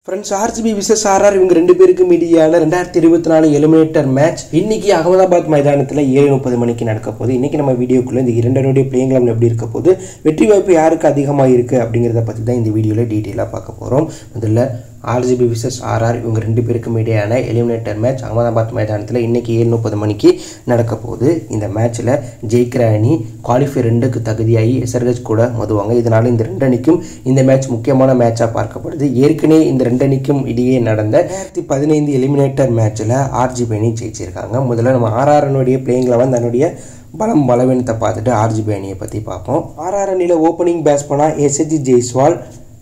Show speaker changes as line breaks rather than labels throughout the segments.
friends RGB versus RR இவங்க ரெண்டு பேருக்கும் இடையான ரெண்டாயிரத்தி இருபத்தி நாலு எலிமினேட்டர் மேட்ச் இன்னைக்கு அகமதாபாத் மைதானத்தில் ஏழு முப்பது மணிக்கு நடக்க போகுது இன்னைக்கு நம்ம வீடியோக்குள்ள இந்த இரண்டனுடைய பிளேயிங் லெவல் எப்படி இருக்க போகுது வெற்றி வாய்ப்பு யாருக்கு அதிகமாக இருக்கு அப்படிங்கிறத பற்றி தான் இந்த வீடியோவில் டீட்டெயிலாக பார்க்க போகிறோம் முதல்ல ஆர்ஜிபி விசஸ் ஆர்ஆர் இவங்க ரெண்டு பேருக்கும் இடையான எலிமினேட்டர் மேட்ச் அகமதாபாத் மைதானத்தில் இன்னைக்கு ஏழு முப்பது மணிக்கு நடக்க போகுது இந்த மேட்ச்சில் ஜெயிக்கிற அணி குவாலிஃபை ரெண்டுக்கு தகுதியாகி எஸ்ஆர்ஹெச் கூட மோதுவாங்க இதனால இந்த ரெண்டு அணிக்கும் இந்த மேட்ச் முக்கியமான மேட்சாக பார்க்கப்படுது ஏற்கனவே இந்த ரெண்டு அணிக்கும் இடையே நடந்த ரெண்டாயிரத்தி பதினைந்து எலிமினேட்டர் மேட்ச்சில் ஆர்ஜிபி அணி ஜெயிச்சிருக்காங்க முதல்ல நம்ம ஆர்ஆர் அணியுடைய பிளேயிங் லெவன் தன்னுடைய பலம் பலவீனத்தை பார்த்துட்டு ஆர்ஜிபி அணியை பற்றி பார்ப்போம் ஆர்ஆர் அணியில் ஓப்பனிங் பேட்ஸ்மனாக எஸ்ஹெச் ஜெய்ஸ்வால்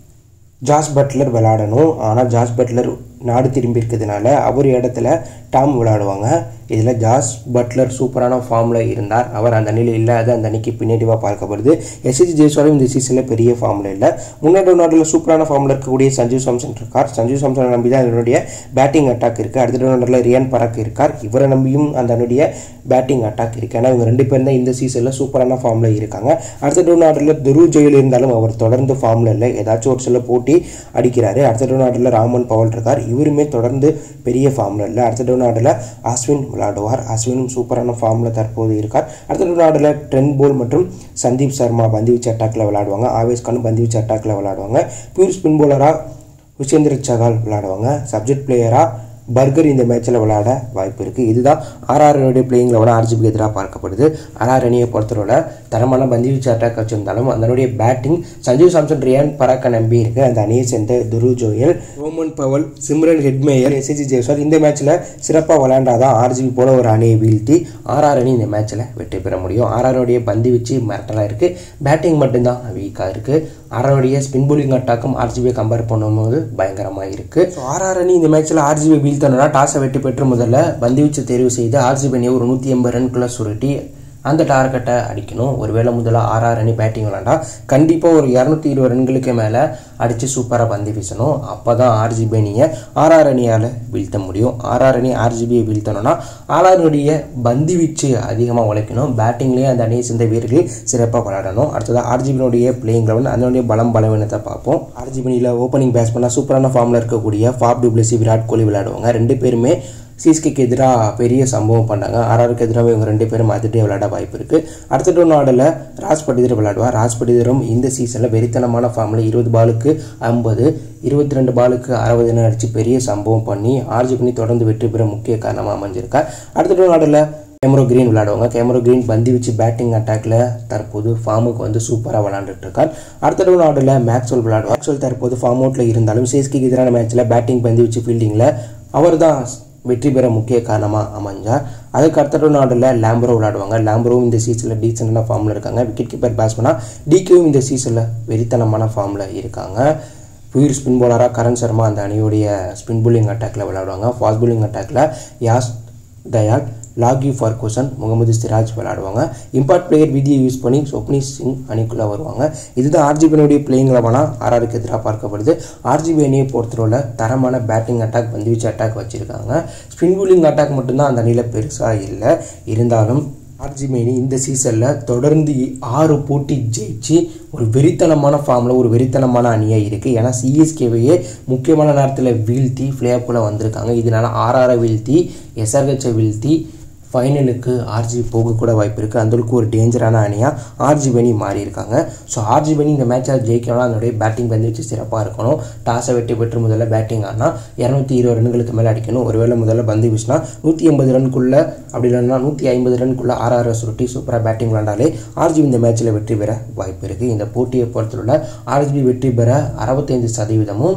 ஜாஸ் பட்லர் விளையாடணும் ஆனால் ஜாஸ் பட்லர் நாடு திரும்பி இருக்கிறதுனால அவர் இடத்துல டாம் விளையாடுவாங்க இதில் ஜாஸ் பட்லர் சூப்பரான ஃபார்மில் இருந்தார் அவர் அந்த அணியில் இல்லாத அந்த அணிக்கு பின்னேட்டிவாக பார்க்கப்படுது எஸ்எஸ் ஜெய்ஸ்வாலும் இந்த சீசனில் பெரிய ஃபார்மில் இல்லை முன்னாடி நாட்டில் சூப்பரான ஃபார்மில் இருக்கக்கூடிய சஞ்சு சாம்சன் இருக்கார் சஞ்சு சாம்சனை நம்பி தான் இதனுடைய பேட்டிங் அட்டாக் இருக்குது அடுத்த நாட்டில் ரியான் பராக் இருக்கார் இவரை நம்பியும் அந்த அணியுடைய பேட்டிங் அட்டாக் இருக்குது ஏன்னா இவங்க ரெண்டு பேரும் தான் இந்த சீசனில் சூப்பரான ஃபார்மில் இருக்காங்க அடுத்த நாட்டில் துரு ஜெயில் இருந்தாலும் அவர் தொடர்ந்து ஃபார்மில் இல்லை ஏதாச்சும் ஒரு சில போட்டி அடிக்கிறாரு அடுத்த நாட்டில் ராமன் பவல் இருக்கார் இவருமே தொடர்ந்து பெரிய ஃபார்மில் இல்லை அடுத்த நாட்டில் அஸ்வின் விளையாடுவார் அஸ்வினும் சூப்பரான ஃபார்மில் தற்போது இருக்கார் அடுத்த நாட்டில் ட்ரென் போல் மற்றும் சந்தீப் சர்மா பந்து வீச்சு அட்டாக்ல விளையாடுவாங்க ஆவேஸ் கான் பந்து வீச்சு அட்டாக்ல விளையாடுவாங்க பியூர் ஸ்பின் போலராக உச்சேந்திர சகால் விளையாடுவாங்க சப்ஜெக்ட் பிளேயராக பர்கர் இந்த மேட்ச்சில் விளையாட வாய்ப்பு இருக்குது இதுதான் ஆர்ஆர் அணியுடைய பிளேயிங் லெவலாக ஆர்ஜிபிக்கு எதிராக பார்க்கப்படுது ஆர்ஆர் அணியை பொறுத்தவரை தரமான பந்து வீச்சு அட்டாக் வச்சிருந்தாலும் அதனுடைய பேட்டிங் சஞ்சீவ் சாம்சன் ரியான் பராக்க நம்பி இருக்கு அந்த அணியை சேர்ந்த Dhruv Jurel Rovman Powell Shimron Hetmyer எஸ்எஸ்சி ஜெய்ஸ்வால் இந்த மேட்ச்சில் சிறப்பாக விளையாண்டாதான் ஆர்ஜிபி போல ஒரு அணியை வீழ்த்தி ஆர்ஆர் அணி இந்த மேட்ச்சில் வெற்றி பெற முடியும் ஆர்ஆருடைய பந்து வீச்சு மிரட்டலாக இருக்குது பேட்டிங் மட்டும்தான் வீக்காக இருக்குது ஆர்ஆருடைய ஸ்பின் போலிங் அட்டாக்கும் ஆர்ஜிபியை கம்பேர் பண்ணும்போது பயங்கரமாக இருக்குது ஸோ ஆர்ஆர் அணி இந்த மேட்ச்சில் ஆர்ஜிபி வீழ்த்தணும்னா டாஸை வெற்றி பெற்று முதல்ல பந்து வீச்சு தேர்வு செய்து ஆர்ஜிபி அணியை ஒரு நூற்றி எண்பது ரன்குள்ளே சுருட்டி அந்த டார்கெட்டை அடிக்கணும் ஒருவேளை முதல்ல ஆர்ஆர் அணி பேட்டிங் விளாண்டா கண்டிப்பாக ஒரு இரநூத்தி இருபது ரன்களுக்கு மேலே அடித்து சூப்பராக பந்து வீசணும் அப்போ தான் ஆர்ஜிபி அணியை ஆர்ஆர் அணியால் வீழ்த்த முடியும் ஆர்ஆர் அணி ஆர்ஜிபியை வீழ்த்தணும்னா ஆர்ஆருடைய பந்து வீச்சு அதிகமாக உழைக்கணும் பேட்டிங்லேயே அந்த அணியை சேர்ந்த வீரர்கள் சிறப்பாக விளையாடணும் அடுத்தது ஆர்ஜிபியினுடைய பிளேயிங் லெவன் அதனுடைய பலம் பலவீனத்தை பார்ப்போம் ஆர்ஜிபியில் ஓப்பனிங் பேட்ஸ்மேனாக சூப்பரான ஃபார்மில் இருக்கக்கூடிய ஃபாப் டூப்ளசி விராட் கோலி விளையாடுவாங்க ரெண்டு பேருமே சிஎஸ்கேக்கு எதிராக பெரிய சம்பவம் பண்ணாங்க ஆர்ஆருக்கு எதிராக இவங்க ரெண்டு பேரும் மாற்றிட்டே விளையாட வாய்ப்பு இருக்குது அடுத்த டூ நாடில் ராஜ் பட்டிதர் விளையாடுவார் ராஜ் பட்டிதரும் இந்த சீசனில் வெறித்தனமான ஃபார்மில் இருபது பாலுக்கு ஐம்பது இருபத்தி ரெண்டு பாலுக்கு அறுபது ரன் அடித்து பெரிய சம்பவம் பண்ணி ஆர்ஜி பண்ணி தொடர்ந்து வெற்றி பெற முக்கிய காரணமாக அமைஞ்சிருக்கார் அடுத்த டூ நாடில் கேமரோ கிரீன் விளையாடுவாங்க கேமரோ கிரீன் பந்து வச்சு பேட்டிங் அட்டாக்ல தற்போது ஃபார்முக்கு வந்து சூப்பராக விளாண்டுட்டு இருக்கார் அடுத்த டூ நாடில் மேக்ஸ்வெல் விளையாடுவார் மேக்ஸ்வெல் தற்போது ஃபார்ம் அவுட்டில் இருந்தாலும் சிஎஸ்கேக்கு எதிரான மேட்ச்சில் பேட்டிங் பந்து வச்சு ஃபீல்டிங்கில் அவர் தான் வெற்றி பெற முக்கிய காரணமாக அமைஞ்சார் அதுக்கு அடுத்த நாடில் லேம்பரோ விளையாடுவாங்க லேம்பரோவும் இந்த சீசனில் டீசெண்டான ஃபார்மில் இருக்காங்க விக்கெட் கீப்பர் பேட்ஸ்மனாக டிகேவும் இந்த சீசனில் வெறித்தனமான ஃபார்மில் இருக்காங்க புயர் ஸ்பின் போலராக கரண் சர்மா அந்த அணியுடைய ஸ்பின் புல்லிங் அட்டாக்ல விளையாடுவாங்க ஃபாஸ்ட் புல்லிங் அட்டாக்ல யாஸ் தயால் லாகி ஃபர்கூசன் முகமது சிராஜ் விளையாடுவாங்க இம்பார்ட் பிளேயர் விதியை யூஸ் பண்ணி சொப்னி சிங் அணிக்குள்ளே வருவாங்க இதுதான் ஆர்ஜிபியினுடைய பிளேயிங் லெவனாக ஆர்ஆருக்கு எதிராக பார்க்கப்படுது ஆர்ஜிபி அணியை பொறுத்தவரை தரமான பேட்டிங் அட்டாக் வந்து வீச்சு அட்டாக் வச்சுருக்காங்க ஸ்பின் பூலிங் அட்டாக் மட்டும்தான் அந்த அணியில் பெருசாக இல்லை இருந்தாலும் ஆர்ஜிபி அணி இந்த சீசனில் தொடர்ந்து ஆறு போட்டி ஜெயிச்சு ஒரு வெறித்தனமான ஃபார்மில் ஒரு வெறித்தனமான அணியாக இருக்குது ஏன்னா சிஎஸ்கேவையே முக்கியமான நேரத்தில் வீழ்த்தி ஃப்ளேப்புக்குள்ளே வந்திருக்காங்க இதனால் ஆர்ஆரை வீழ்த்தி எஸ்ஆர்ஹெச்சை வீழ்த்தி ஃபைனலுக்கு ஆர்ஜிபி போகக்கூட வாய்ப்பு இருக்குது அந்தளவுக்கு ஒரு டேஞ்சரான அணியாக ஆர்ஜிபி அணி மாறி இருக்காங்க ஸோ ஆர்ஜிபி அணி இந்த மேட்சில் ஜெயிக்கணும் அதனுடைய பேட்டிங் பந்து வச்சு சிறப்பாக இருக்கணும் டாஸை வெட்டி பெற்று முதல்ல பேட்டிங் ஆனால் இரநூத்தி இருபது ரன்களுக்கு மேலே அடிக்கணும் ஒருவேளை முதல்ல பந்து வீசினா நூற்றி எண்பது ரன்குள்ளே அப்படி இல்லைன்னா நூற்றி ஐம்பது ரன்குள்ளே ஆர்ஆர் சுருட்டி சூப்பராக பேட்டிங் விளாண்டாலே ஆர்ஜிபி இந்த மேட்ச்சில் வெற்றி பெற வாய்ப்பு இருக்குது இந்த போட்டியை பொறுத்துள்ள ஆர்ஜிபி வெற்றி பெற அறுபத்தைந்து சதவீதமும்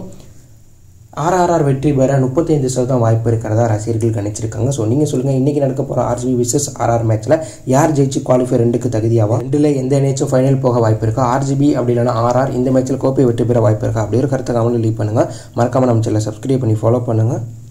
ஆர்ஆர்ஆர் வெற்றி பெற முப்பத்தைந்து சதவீதம் வாய்ப்பு இருக்கிறதா ரசிகர்கள் கணிச்சிருக்காங்க ஸோ நீங்கள் சொல்லுங்கள் இன்றைக்கி நடக்க போகிற ஆர்ஜிபி விசஸ் ஆர்ஆர் மேட்ச்சில் யார் ஜெயிச்சு குவாலிஃபை ரெண்டுக்கு தகுதியாகும் ரெண்டில் எந்த அணிச்சும் ஃபைனல் போக வாய்ப்பு இருக்கா ஆர்ஜிபி அப்படி இல்லைனா ஆர்ஆர் இந்த மேட்ச்சில் கோப்பை வெற்றி பெற வாய்ப்பு இருக்கா அப்படி ஒரு கருத்தை கமெண்ட் லீவ் பண்ணுங்கள் மறக்காமல் நம்ம சேனலை சப்ஸ்கிரைப் பண்ணி ஃபாலோ பண்ணுங்கள்